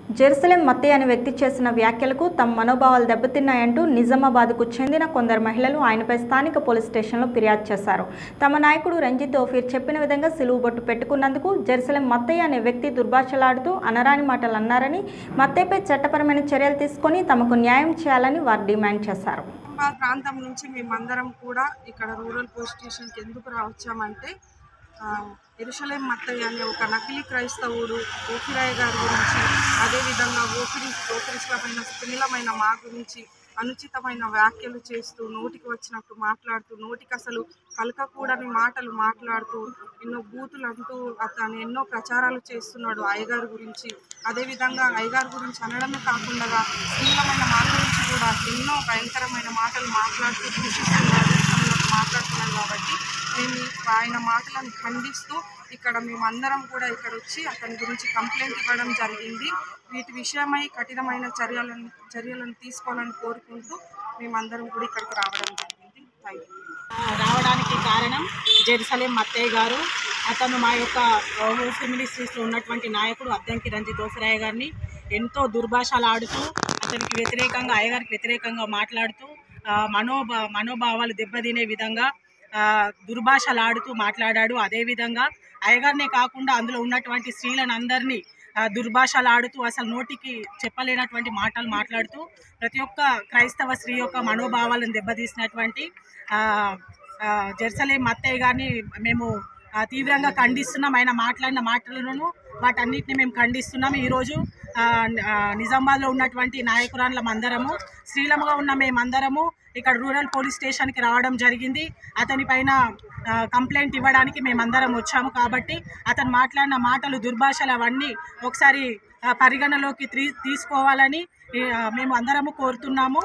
Jerusalem మత్తయ్య అనే వ్యక్తి చేసిన వ్యాఖ్యలకు తమ మనోభావాలు దెబ్బతిన్నాయంటూ నిజామాబాద్కు చెందిన కొందరు మహిళలు ఆయనపై స్థానిక పోలీస్ స్టేషన్లో ఫిర్యాదు చేశారు తమ నాయకుడు రంజిత్ ఓఫీర్ చెప్పిన విధంగా సిలువు బొట్టు పెట్టుకున్నందుకు జెరూసలేం మత్తయ్య అనే వ్యక్తి దుర్భాషలాడుతూ అనరాని మాటలు అన్నారని మత్తయ్యపై చట్టపరమైన చర్యలు తీసుకొని తమకు న్యాయం చేయాలని వారు డిమాండ్ చేశారు మా ప్రాంతం నుంచి మేమందరం కూడా ఇక్కడ రూరల్ పోలీస్ స్టేషన్కి ఎందుకు రా వచ్చామంటే ఆ, ఎరుషలేం మత్తయ్య అనే ఒక నకిలీ క్రైస్తవుడు ఓకిరాయ్ గారి గురించి అదేవిధంగా ఓకిరి ఓకిరిష్టమైన స్త్రీలమైన మా గురించి అనుచితమైన వ్యాఖ్యలు చేస్తూ నోటికి వచ్చినట్టు మాట్లాడుతూ నోటికి అసలు పలకకూడని మాటలు మాట్లాడుతూ ఎన్నో బూతులు అంటూ అతను ఎన్నో ప్రచారాలు చేస్తున్నాడు అయ్యగారి గురించి అదేవిధంగా అయ్యగారి గురించి అనడమే కాకుండా స్త్రీలమైన మా గురించి కూడా ఎన్నో భయంకరమైన మాటలు మాట్లాడుతూ దూషిస్తున్నాడు అన్నట్టు మాట్లాడుతున్నాడు కాబట్టి మేము ఆయన మాటలను ఖండిస్తూ ఇక్కడ మేమందరం కూడా ఇక్కడ వచ్చి అతని గురించి కంప్లైంట్ ఇవ్వడం జరిగింది వీటి విషయమై కఠినమైన చర్యలను చర్యలను తీసుకోవాలని కోరుకుంటూ మేమందరం కూడా ఇక్కడికి రావడం జరిగింది థ్యాంక్ యూ రావడానికి కారణం జెరూసలేం మత్తయ్య గారు అతను మా యొక్క హోస్ట్ మినిస్ట్రీస్లో ఉన్నటువంటి నాయకుడు అద్దంకి రంజిత్ దోసరాయ గారిని ఎంతో దుర్భాషలు ఆడుతూ అతనికి వ్యతిరేకంగా అయ్యగారికి వ్యతిరేకంగా మాట్లాడుతూ ఆ, మనోభా మనోభావాలు దెబ్బతినే విధంగా ఆ, దుర్భాషలు ఆడుతూ మాట్లాడాడు అదేవిధంగా అయ్యగారినే కాకుండా అందులో ఉన్నటువంటి స్త్రీలను అందరినీ ఆ, దుర్భాషలు ఆడుతూ అసలు నోటికి చెప్పలేనటువంటి మాటలు మాట్లాడుతూ ప్రతి ఒక్క క్రైస్తవ స్త్రీ యొక్క మనోభావాలను దెబ్బతీసినటువంటి ఆ, ఆ, జెరూసలేం మత్తయ్య గారిని మేము ఆ, తీవ్రంగా ఖండిస్తున్నాం ఆయన మాట్లాడిన మాటలను వాటన్నిటిని మేము ఖండిస్తున్నాం ఈరోజు ఆ, ఆ, నిజామాబాద్లో ఉన్నటువంటి నాయకురాన్లం అందరము శ్రీలముగా ఉన్న మేమందరము ఇక్కడ రూరల్ పోలీస్ స్టేషన్కి రావడం జరిగింది అతని పైన ఆ, కంప్లైంట్ ఇవ్వడానికి మేమందరం వచ్చాము కాబట్టి అతను మాట్లాడిన మాటలు దుర్భాషలు అవన్నీ ఒకసారి ఆ, పరిగణలోకి తీ తీసుకోవాలని ఆ, మేము అందరము కోరుతున్నాము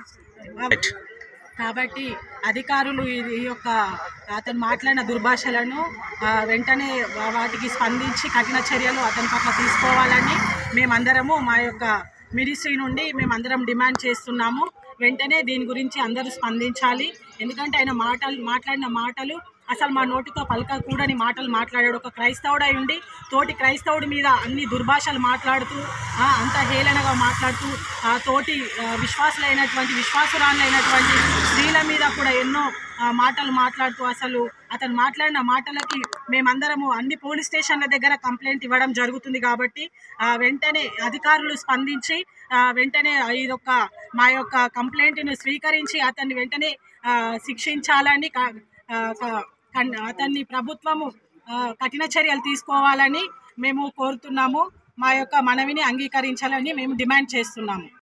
కాబట్టి అధికారులు ఇది ఈ యొక్క అతను మాట్లాడిన దుర్భాషలను ఆ, వెంటనే వా- వాటికి స్పందించి కఠిన చర్యలు అతని పట్ల తీసుకోవాలని మేమందరము మా యొక్క మినిస్ట్రీ నుండి మేమందరం డిమాండ్ చేస్తున్నాము వెంటనే దీని గురించి అందరూ స్పందించాలి ఎందుకంటే ఆయన మాటలు మాట్లాడిన మాటలు అసలు మా నోటితో పలకకూడని మాటలు మాట్లాడాడు ఒక క్రైస్తవుడై ఉండి తోటి క్రైస్తవుడి మీద అన్ని దుర్భాషలు మాట్లాడుతూ ఆ, అంత హేళనగా మాట్లాడుతూ ఆ, తోటి ఆ, విశ్వాసులైనటువంటి విశ్వాసురాలైనటువంటి స్త్రీల మీద కూడా ఎన్నో ఆ, మాటలు మాట్లాడుతూ అసలు అతను మాట్లాడిన మాటలకి మేమందరము అన్ని పోలీస్ స్టేషన్ల దగ్గర కంప్లైంట్ ఇవ్వడం జరుగుతుంది కాబట్టి ఆ, వెంటనే అధికారులు స్పందించి ఆ, వెంటనే ఇదొక మా యొక్క కంప్లైంట్ను స్వీకరించి అతన్ని వెంటనే ఆ, శిక్షించాలని క- ఆ, క- కన్- అతన్ని ప్రభుత్వము ఆ, కఠిన చర్యలు తీసుకోవాలని మేము కోరుతున్నాము మా యొక్క మనవిని అంగీకరించాలని మేము డిమాండ్ చేస్తున్నాము